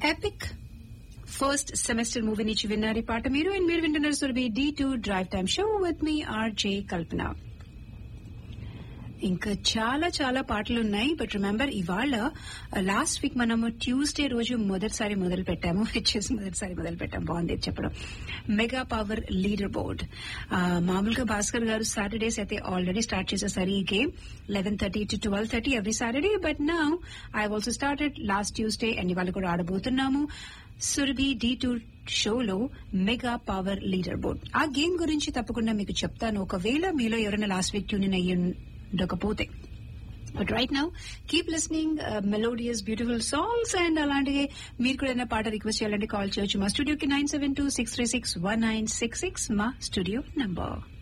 epic first semester movie నుంచి విన్నారు ఈ పాట మీరు అండ్ మీరు వింటున్నారు Surabhi D two drive time show with మీ ఆర్జే కల్పన ఇంకా చాలా చాలా పాటలు ఉన్నాయి బట్ రిమెంబర్ ఇవాళ లాస్ట్ వీక్ మనము ట్యూస్డే రోజు మొదటిసారి మొదలు పెట్టాము హెచ్ఎస్ మొదటిసారి మొదలు పెట్టాము బాగుంది ఇది చెప్పడం మెగా పవర్ లీడర్ బోర్డ్ మామూలుగా భాస్కర్ గారు సాటర్డేస్ అయితే ఆల్రెడీ స్టార్ట్ చేసేసారు ఈ game eleven thirty to twelve thirty every Saturday but నా I also started last Tuesday and ఇవాళ కూడా ఆడబోతున్నాము సురభి డి టూ షోలో మెగా పవర్ లీడర్ బోర్డ్ ఆ గేమ్ గురించి తప్పకుండా మీకు చెప్తాను ఒకవేళ మీలో ఎవరైనా లాస్ట్ వీక్ ట్యూన్ అయ్యి ఉండకపోతే but right now keep listening melodious beautiful songs and అలాంటివి మీరు కూడా ఏదైనా పాట రిక్వెస్ట్ చేయాలంటే కాల్ చేయొచ్చు మా స్టూడియోకి nine seven two six three six one nine six six మా స్టూడియో నంబర్